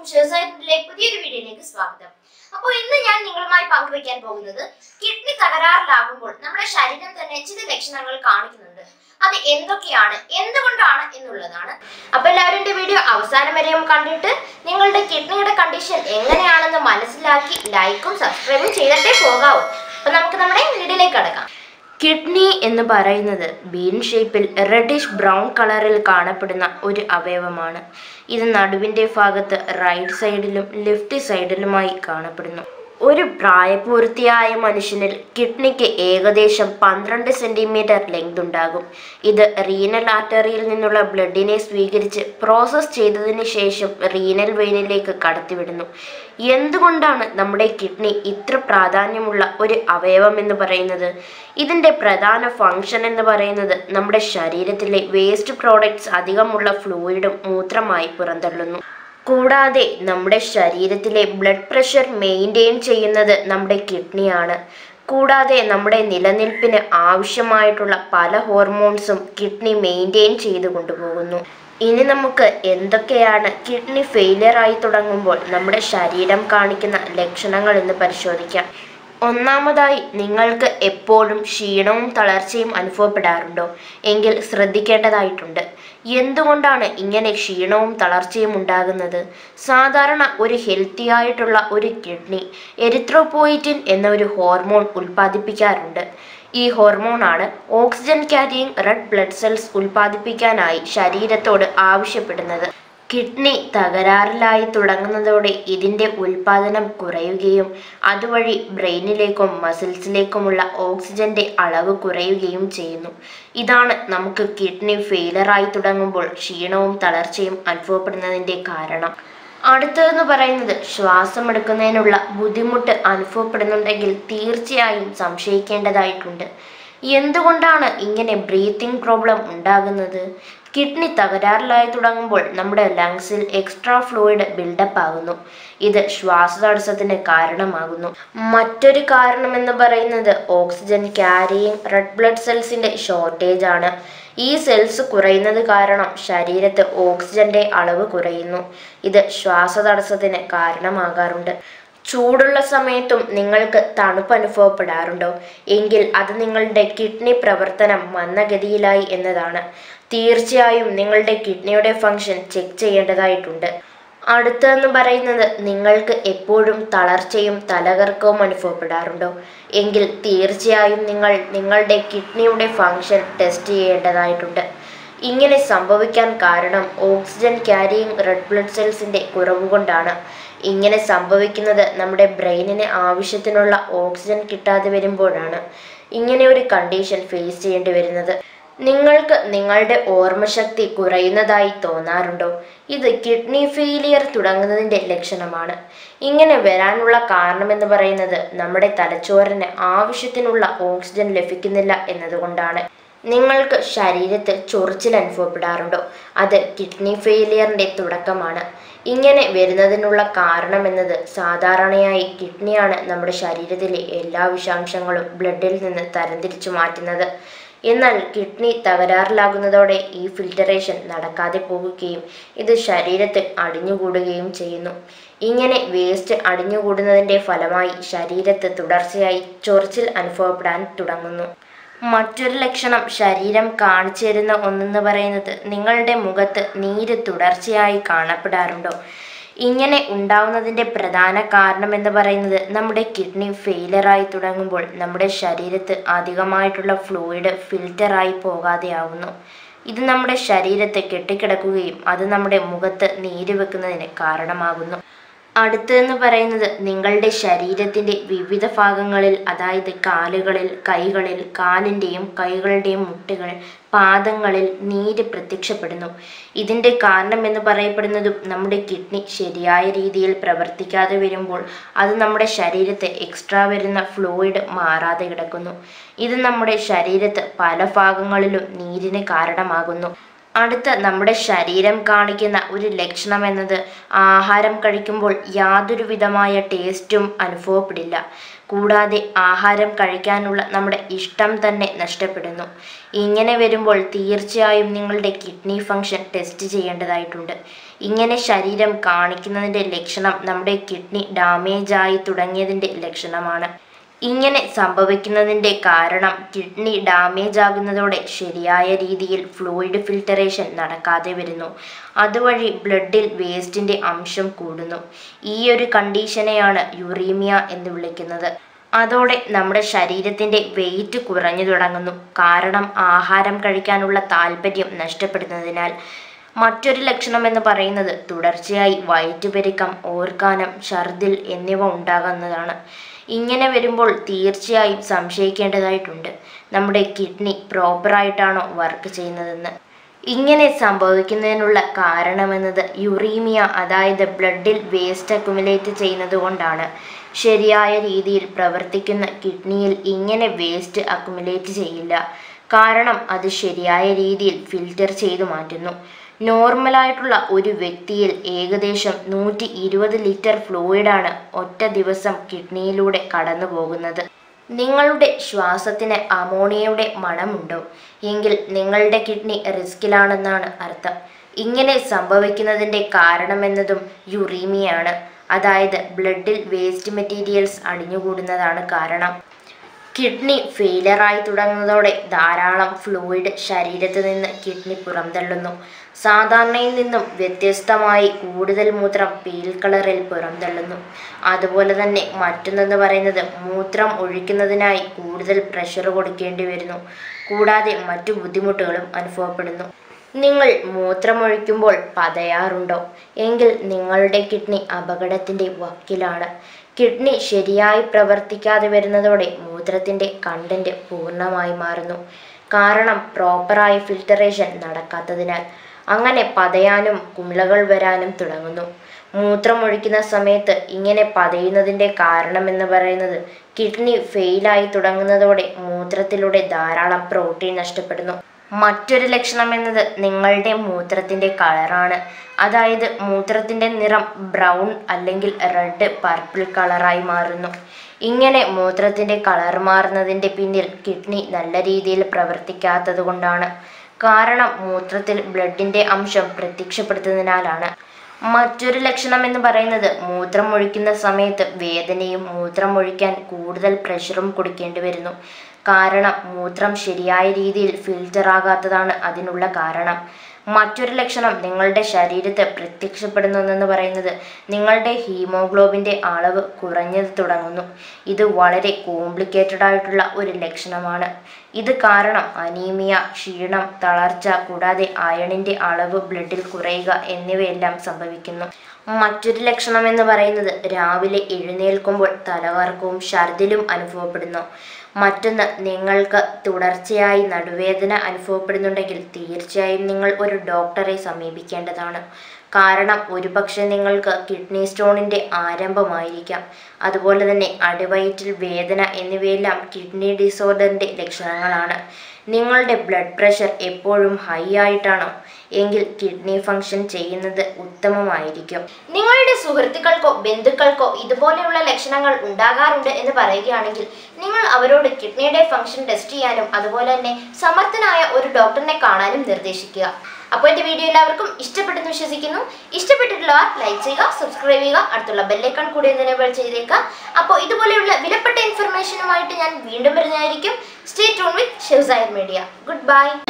ഷെസൈറ്റിലെ പുതിയൊരു വീഡിയോയിലേക്ക് സ്വാഗതം അപ്പോൾ ഇന്ന് ഞാൻ നിങ്ങളുമായി പങ്കുവയ്ക്കാൻ പോകുന്നത് കിഡ്നി തകരാറിലാകുമ്പോൾ നമ്മുടെ ശരീരം തന്നെ ചില ലക്ഷണങ്ങൾ കാണിക്കുന്നുണ്ട് അത് എന്തൊക്കെയാണ് എന്തുകൊണ്ടാണ് എന്നുള്ളതാണ് അപ്പൊ എല്ലാവരും എന്റെ വീഡിയോ അവസാനം വരെയും കണ്ടിട്ട് നിങ്ങളുടെ കിഡ്നിയുടെ കണ്ടീഷൻ എങ്ങനെയാണെന്ന് മനസ്സിലാക്കി ലൈക്കും സബ്സ്ക്രൈബും ചെയ്തിട്ടേ പോകാവൂ അപ്പൊ നമുക്ക് നമ്മുടെ വീഡിയോയിലേക്ക് കടക്കാം കിഡ്നി എന്ന് പറയുന്നത് ബീൻ ഷേപ്പിൽ റെഡിഷ് ബ്രൗൺ കളറിൽ കാണപ്പെടുന്ന ഒരു അവയവമാണ് ഇത് നടുവിൻ്റെ ഭാഗത്ത് റൈറ്റ് സൈഡിലും ലെഫ്റ്റ് സൈഡിലുമായി കാണപ്പെടുന്നു ഒരു പ്രായപൂർത്തിയായ മനുഷ്യനിൽ കിഡ്നിക്ക് ഏകദേശം പന്ത്രണ്ട് സെൻറ്റിമീറ്റർ ലെങ്ത് ഉണ്ടാകും ഇത് റീനൽ ആർട്ടറിയിൽ നിന്നുള്ള ബ്ലഡിനെ സ്വീകരിച്ച് പ്രോസസ്സ് ചെയ്തതിന് ശേഷം റീനൽ വെയിനിലേക്ക് കടത്തിവിടുന്നു എന്തുകൊണ്ടാണ് നമ്മുടെ കിഡ്നി ഇത്ര പ്രാധാന്യമുള്ള ഒരു അവയവം എന്ന് പറയുന്നത് ഇതിൻ്റെ പ്രധാന ഫങ്ഷൻ എന്ന് പറയുന്നത് നമ്മുടെ ശരീരത്തിലെ വേസ്റ്റ് പ്രോഡക്ട്സ് അധികമുള്ള ഫ്ലൂയിഡും മൂത്രമായി പുറന്തള്ളുന്നു കൂടാതെ നമ്മുടെ ശരീരത്തിലെ ബ്ലഡ് പ്രഷർ മെയിൻറ്റെയിൻ ചെയ്യുന്നത് നമ്മുടെ കിഡ്നിയാണ് കൂടാതെ നമ്മുടെ നിലനിൽപ്പിന് ആവശ്യമായിട്ടുള്ള പല ഹോർമോൺസും കിഡ്നി മെയിൻറ്റെയിൻ ചെയ്തു കൊണ്ടുപോകുന്നു ഇനി നമുക്ക് എന്തൊക്കെയാണ് കിഡ്നി ഫെയിലിയർ ആയി തുടങ്ങുമ്പോൾ നമ്മുടെ ശരീരം കാണിക്കുന്ന ലക്ഷണങ്ങൾ എന്ന് പരിശോധിക്കാം ഒന്നാമതായി നിങ്ങൾക്ക് എപ്പോഴും ക്ഷീണവും തളർച്ചയും അനുഭവപ്പെടാറുണ്ടോ എങ്കിൽ ശ്രദ്ധിക്കേണ്ടതായിട്ടുണ്ട് എന്തുകൊണ്ടാണ് ഇങ്ങനെ ക്ഷീണവും തളർച്ചയും ഉണ്ടാകുന്നത് സാധാരണ ഒരു ഹെൽത്തി ആയിട്ടുള്ള ഒരു കിഡ്നി എരിത്രോപോയിറ്റിൻ എന്ന ഒരു ഹോർമോൺ ഉൽപ്പാദിപ്പിക്കാറുണ്ട് ഈ ഹോർമോണാണ് oxygen carrying red blood cells ഉൽപ്പാദിപ്പിക്കാനായി ശരീരത്തോട് ആവശ്യപ്പെടുന്നത് കിഡ്നി തകരാറിലായി തുടങ്ങുന്നതോടെ ഇതിൻ്റെ ഉൽപാദനം കുറയുകയും അതുവഴി ബ്രെയിനിലേക്കും മസിൽസിലേക്കുമുള്ള ഓക്സിജന്റെ അളവ് കുറയുകയും ചെയ്യുന്നു ഇതാണ് നമുക്ക് കിഡ്നി ഫെയിലറായി തുടങ്ങുമ്പോൾ ക്ഷീണവും തളർച്ചയും അനുഭവപ്പെടുന്നതിൻ്റെ കാരണം അടുത്തതെന്ന് പറയുന്നത് ശ്വാസമെടുക്കുന്നതിനുള്ള ബുദ്ധിമുട്ട് അനുഭവപ്പെടുന്നുണ്ടെങ്കിൽ തീർച്ചയായും സംശയിക്കേണ്ടതായിട്ടുണ്ട് എന്തുകൊണ്ടാണ് ഇങ്ങനെ ബ്രീത്തിങ് പ്രോബ്ലം ഉണ്ടാകുന്നത് കിഡ്നി തകരാറിലായി തുടങ്ങുമ്പോൾ നമ്മുടെ ലങ്സിൽ എക്സ്ട്രാ ഫ്ലൂയിഡ് ബിൽഡപ്പ് ആകുന്നു ഇത് ശ്വാസതടസ്സത്തിന് കാരണമാകുന്നു മറ്റൊരു കാരണമെന്ന് പറയുന്നത് ഓക്സിജൻ ക്യാരിയിങ് റെഡ് ബ്ലഡ് സെൽസിന്റെ ഷോർട്ടേജ് ആണ് ഈ സെൽസ് കുറയുന്നത് കാരണം ശരീരത്ത് ഓക്സിജന്റെ അളവ് കുറയുന്നു ഇത് ശ്വാസതടസ്സത്തിന് കാരണമാകാറുണ്ട് ചൂടുള്ള സമയത്തും നിങ്ങൾക്ക് തണുപ്പ് അനുഭവപ്പെടാറുണ്ടോ എങ്കിൽ അത് നിങ്ങളുടെ കിഡ്നി പ്രവർത്തനം മന്ദഗതിയിലായി എന്നതാണ് തീർച്ചയായും നിങ്ങളുടെ കിഡ്നിയുടെ ഫങ്ഷൻ ചെക്ക് ചെയ്യേണ്ടതായിട്ടുണ്ട് അടുത്തതെന്ന് പറയുന്നത് നിങ്ങൾക്ക് എപ്പോഴും തളർച്ചയും തലകറക്കവും അനുഭവപ്പെടാറുണ്ടോ എങ്കിൽ തീർച്ചയായും നിങ്ങൾ നിങ്ങളുടെ കിഡ്നിയുടെ ഫങ്ഷൻ ടെസ്റ്റ് ചെയ്യേണ്ടതായിട്ടുണ്ട് ഇങ്ങനെ സംഭവിക്കാൻ കാരണം ഓക്സിജൻ ക്യാരിയിങ് റെഡ് ബ്ലഡ് സെൽസിന്റെ കുറവ് കൊണ്ടാണ് ഇങ്ങനെ സംഭവിക്കുന്നത് നമ്മുടെ ബ്രെയിനിന് ആവശ്യത്തിനുള്ള ഓക്സിജൻ കിട്ടാതെ വരുമ്പോഴാണ് ഇങ്ങനെ ഒരു കണ്ടീഷൻ ഫേസ് ചെയ്യേണ്ടി വരുന്നത് നിങ്ങൾക്ക് നിങ്ങളുടെ ഓർമ്മശക്തി കുറയുന്നതായി തോന്നാറുണ്ടോ ഇത് കിഡ്നി ഫെയിലിയർ തുടങ്ങുന്നതിൻ്റെ ലക്ഷണമാണ് ഇങ്ങനെ വരാനുള്ള കാരണമെന്ന് പറയുന്നത് നമ്മുടെ തലച്ചോറിന് ആവശ്യത്തിനുള്ള ഓക്സിജൻ ലഭിക്കുന്നില്ല എന്നതുകൊണ്ടാണ് നിങ്ങൾക്ക് ശരീരത്ത് ചൊറിച്ചിൽ അനുഭവപ്പെടാറുണ്ടോ അത് കിഡ്നി ഫെയിലിയറിൻ്റെ തുടക്കമാണ് ഇങ്ങനെ വരുന്നതിനുള്ള കാരണമെന്നത് സാധാരണയായി കിഡ്നിയാണ് നമ്മുടെ ശരീരത്തിലെ എല്ലാ വിഷാംശങ്ങളും ബ്ലഡിൽ നിന്ന് തരംതിരിച്ചു മാറ്റുന്നത് എന്നാൽ കിഡ്നി തകരാറിലാകുന്നതോടെ ഈ ഫിൽറ്ററേഷൻ നടക്കാതെ പോകുകയും ഇത് ശരീരത്തിൽ അടിഞ്ഞുകൂടുകയും ചെയ്യുന്നു ഇങ്ങനെ വേസ്റ്റ് അടിഞ്ഞുകൂടുന്നതിൻ്റെ ഫലമായി ശരീരത്ത് തുടർച്ചയായി ചൊറിച്ചിൽ അനുഭവപ്പെടാൻ തുടങ്ങുന്നു മറ്റൊരു ലക്ഷണം ശരീരം കാണിച്ചു തരുന്ന ഒന്നെന്ന് പറയുന്നത് നിങ്ങളുടെ മുഖത്ത് നീര് തുടർച്ചയായി കാണപ്പെടാറുണ്ടോ ഇങ്ങനെ ഉണ്ടാവുന്നതിൻ്റെ പ്രധാന കാരണം എന്ന് പറയുന്നത് നമ്മുടെ കിഡ്നി ഫെയിലറായി തുടങ്ങുമ്പോൾ നമ്മുടെ ശരീരത്ത് അധികമായിട്ടുള്ള ഫ്ലൂയിഡ് ഫിൽറ്ററായി പോകാതെയാവുന്നു ഇത് നമ്മുടെ ശരീരത്തെ കെട്ടിക്കിടക്കുകയും അത് നമ്മുടെ മുഖത്ത് നീര് വെക്കുന്നതിന് കാരണമാകുന്നു അടുത്തെന്ന് പറയുന്നത് നിങ്ങളുടെ ശരീരത്തിൻ്റെ വിവിധ ഭാഗങ്ങളിൽ അതായത് കാലുകളിൽ കൈകളിൽ കാലിൻ്റെയും കൈകളുടെയും മുട്ടുകൾ പാദങ്ങളിൽ നീര് പ്രത്യക്ഷപ്പെടുന്നു ഇതിൻ്റെ കാരണം എന്ന് പറയപ്പെടുന്നതും നമ്മുടെ കിഡ്നി ശരിയായ രീതിയിൽ പ്രവർത്തിക്കാതെ വരുമ്പോൾ അത് നമ്മുടെ ശരീരത്തെ എക്സ്ട്രാ വരുന്ന ഫ്ലൂയിഡ് മാറാതെ കിടക്കുന്നു ഇത് നമ്മുടെ ശരീരത്ത് പല ഭാഗങ്ങളിലും നീരിന് കാരണമാകുന്നു അടുത്ത നമ്മുടെ ശരീരം കാണിക്കുന്ന ഒരു ലക്ഷണം എന്നത് ആഹാരം കഴിക്കുമ്പോൾ യാതൊരു വിധമായ ടേസ്റ്റും അനുഭവപ്പെടില്ല കൂടാതെ ആഹാരം കഴിക്കാനുള്ള നമ്മുടെ ഇഷ്ടം തന്നെ നഷ്ടപ്പെടുന്നു ഇങ്ങനെ വരുമ്പോൾ തീർച്ചയായും നിങ്ങളുടെ കിഡ്നി ഫംഗ്ഷൻ ടെസ്റ്റ് ചെയ്യേണ്ടതായിട്ടുണ്ട് ഇങ്ങനെ ശരീരം കാണിക്കുന്നതിൻ്റെ ലക്ഷണം നമ്മുടെ കിഡ്നി ഡാമേജ് ആയി തുടങ്ങിയതിൻ്റെ ലക്ഷണമാണ് ഇങ്ങനെ സംഭവിക്കുന്നതിൻ്റെ കാരണം കിഡ്നി ഡാമേജ് ആകുന്നതോടെ ശരിയായ രീതിയിൽ ഫ്ലൂയിഡ് ഫിൽറ്ററേഷൻ നടക്കാതെ വരുന്നു അതുവഴി ബ്ലഡിൽ വേസ്റ്റിൻ്റെ അംശം കൂടുന്നു ഈ ഒരു കണ്ടീഷനെയാണ് യുറീമിയ എന്ന് വിളിക്കുന്നത് അതോടെ നമ്മുടെ ശരീരത്തിൻ്റെ വെയിറ്റ് കുറഞ്ഞു തുടങ്ങുന്നു കാരണം ആഹാരം കഴിക്കാനുള്ള താല്പര്യം നഷ്ടപ്പെടുന്നതിനാൽ മറ്റൊരു ലക്ഷണം എന്ന് പറയുന്നത് തുടർച്ചയായി വയറ്റുപെരുക്കം ഓർക്കാനം ഛർദിൽ എന്നിവ ഉണ്ടാകുന്നതാണ് ഇങ്ങനെ വരുമ്പോൾ തീർച്ചയായും സംശയിക്കേണ്ടതായിട്ടുണ്ട് നമ്മുടെ കിഡ്നി പ്രോപ്പറായിട്ടാണോ വർക്ക് ചെയ്യുന്നതെന്ന് ഇങ്ങനെ സംഭവിക്കുന്നതിനുള്ള കാരണമെന്നത് യുറീമിയ അതായത് ബ്ലഡിൽ വേസ്റ്റ് അക്യുമുലേറ്റ് ചെയ്യുന്നത് കൊണ്ടാണ് ശരിയായ രീതിയിൽ പ്രവർത്തിക്കുന്ന കിഡ്നിയിൽ ഇങ്ങനെ വേസ്റ്റ് അക്യുമുലേറ്റ് ചെയ്യില്ല കാരണം അത് ശരിയായ രീതിയിൽ ഫിൽറ്റർ ചെയ്തു മാറ്റുന്നു നോർമലായിട്ടുള്ള ഒരു വ്യക്തിയിൽ ഏകദേശം നൂറ്റി ഇരുപത് ലിറ്റർ ഫ്ലൂയിഡാണ് ഒറ്റ ദിവസം കിഡ്നിയിലൂടെ കടന്നു പോകുന്നത് നിങ്ങളുടെ ശ്വാസത്തിന് അമോണിയയുടെ മണമുണ്ടോ എങ്കിൽ നിങ്ങളുടെ കിഡ്നി റിസ്കിലാണെന്നാണ് അർത്ഥം ഇങ്ങനെ സംഭവിക്കുന്നതിൻ്റെ കാരണമെന്നതും യുറീമിയാണ് അതായത് ബ്ലഡിൽ വേസ്റ്റ് മെറ്റീരിയൽസ് അടിഞ്ഞുകൂടുന്നതാണ് കാരണം കിഡ്നി ഫെയിലറായി തുടങ്ങുന്നതോടെ ധാരാളം ഫ്ലൂയിഡ് ശരീരത്തിൽ നിന്ന് കിഡ്നി പുറന്തള്ളുന്നു സാധാരണയിൽ നിന്നും വ്യത്യസ്തമായി കൂടുതൽ മൂത്രം പീൽ കളറിൽ പുറന്തള്ളുന്നു അതുപോലെ തന്നെ മറ്റൊന്നെന്ന് പറയുന്നത് മൂത്രം ഒഴിക്കുന്നതിനായി കൂടുതൽ പ്രഷർ കൊടുക്കേണ്ടി വരുന്നു കൂടാതെ മറ്റു ബുദ്ധിമുട്ടുകളും അനുഭവപ്പെടുന്നു നിങ്ങൾ മൂത്രമൊഴിക്കുമ്പോൾ പതയാറുണ്ടോ എങ്കിൽ നിങ്ങളുടെ കിഡ്നി അപകടത്തിൻ്റെ വക്കിലാണ് കിഡ്നി ശരിയായി പ്രവർത്തിക്കാതെ വരുന്നതോടെ മൂത്രത്തിൻ്റെ കണ്ടന്റ് പൂർണ്ണമായി മാറുന്നു കാരണം പ്രോപ്പറായി ഫിൽറ്ററേഷൻ നടക്കാത്തതിനാൽ അങ്ങനെ പതയാനും കുമിളകൾ വരാനും തുടങ്ങുന്നു മൂത്രമൊഴിക്കുന്ന സമയത്ത് ഇങ്ങനെ പതയുന്നതിൻ്റെ കാരണമെന്ന് പറയുന്നത് കിഡ്നി ഫെയിലായി തുടങ്ങുന്നതോടെ മൂത്രത്തിലൂടെ ധാരാളം പ്രോട്ടീൻ നഷ്ടപ്പെടുന്നു മറ്റൊരു ലക്ഷണം എന്നത് നിങ്ങളുടെ മൂത്രത്തിൻ്റെ കളറാണ് അതായത് മൂത്രത്തിൻ്റെ നിറം ബ്രൗൺ അല്ലെങ്കിൽ റെഡ് പർപ്പിൾ കളറായി മാറുന്നു ഇങ്ങനെ മൂത്രത്തിൻ്റെ കളർ മാറുന്നതിൻ്റെ പിന്നിൽ കിഡ്നി നല്ല രീതിയിൽ പ്രവർത്തിക്കാത്തത് കൊണ്ടാണ് കാരണം മൂത്രത്തിൽ ബ്ലഡിൻ്റെ അംശം പ്രത്യക്ഷപ്പെടുത്തുന്നതിനാലാണ് മറ്റൊരു ലക്ഷണം എന്ന് പറയുന്നത് മൂത്രം ഒഴിക്കുന്ന സമയത്ത് വേദനയും മൂത്രം ഒഴിക്കാൻ കൂടുതൽ പ്രഷറും കൊടുക്കേണ്ടി വരുന്നു കാരണം മൂത്രം ശരിയായ രീതിയിൽ ഫിൽറ്റർ ആകാത്തതാണ് അതിനുള്ള കാരണം മറ്റൊരു ലക്ഷണം നിങ്ങളുടെ ശരീരത്ത് പ്രത്യക്ഷപ്പെടുന്നതെന്ന് പറയുന്നത് നിങ്ങളുടെ ഹീമോഗ്ലോബിൻ്റെ അളവ് കുറഞ്ഞു തുടങ്ങുന്നു ഇത് വളരെ കോംപ്ലിക്കേറ്റഡ് ആയിട്ടുള്ള ഒരു ലക്ഷണമാണ് ഇത് കാരണം അനീമിയ ക്ഷീണം തളർച്ച കൂടാതെ അയണിൻ്റെ അളവ് ബ്ലഡിൽ കുറയുക എന്നിവയെല്ലാം സംഭവിക്കുന്നു മറ്റൊരു ലക്ഷണം എന്ന് പറയുന്നത് രാവിലെ എഴുന്നേൽക്കുമ്പോൾ തലകറക്കവും ഛർദിലും അനുഭവപ്പെടുന്നു മറ്റൊന്ന് നിങ്ങൾക്ക് തുടർച്ചയായി നടുവേദന അനുഭവപ്പെടുന്നുണ്ടെങ്കിൽ തീർച്ചയായും നിങ്ങൾ ഒരു ഡോക്ടറെ സമീപിക്കേണ്ടതാണ് കാരണം ഒരുപക്ഷെ നിങ്ങൾക്ക് കിഡ്നി സ്റ്റോണിൻ്റെ ആരംഭമായിരിക്കാം അതുപോലെ തന്നെ അടിവയറ്റിൽ വേദന എന്നിവയെല്ലാം കിഡ്നി ഡിസോർഡറിൻ്റെ ലക്ഷണങ്ങളാണ് നിങ്ങളുടെ ബ്ലഡ് പ്രഷർ എപ്പോഴും ഹൈ ആയിട്ടാണോ എങ്കിൽ കിഡ്നി ഫംഗ്ഷൻ ചെയ്യുന്നത് ഉത്തമമായിരിക്കും നിങ്ങളുടെ സുഹൃത്തുക്കൾക്കോ ബന്ധുക്കൾക്കോ ഇതുപോലെയുള്ള ലക്ഷണങ്ങൾ ഉണ്ടാകാറുണ്ട് എന്ന് പറയുകയാണെങ്കിൽ നിങ്ങൾ അവരോട് കിഡ്നിയുടെ ഫംഗ്ഷൻ ടെസ്റ്റ് ചെയ്യാനും അതുപോലെ തന്നെ സമർത്ഥനായ ഒരു ഡോക്ടറിനെ കാണാനും നിർദ്ദേശിക്കുക അപ്പോൾ എൻ്റെ വീഡിയോ എല്ലാവർക്കും ഇഷ്ടപ്പെട്ടെന്ന് വിശ്വസിക്കുന്നു ഇഷ്ടപ്പെട്ടിട്ടുള്ളവർ ലൈക്ക് ചെയ്യുക സബ്സ്ക്രൈബ് ചെയ്യുക അടുത്തുള്ള ബെല്ലൈക്കൺ കൂടി ഒന്ന് എനേബിൾ ചെയ്തേക്കുക അപ്പോൾ ഇതുപോലെയുള്ള വിലപ്പെട്ട ഇൻഫർമേഷനുമായിട്ട് ഞാൻ വീണ്ടും വരുന്നതായിരിക്കും സ്റ്റേ ട്യൂൺ വിത്ത് ഷെവ്സൈർ മീഡിയ ഗുഡ് ബൈ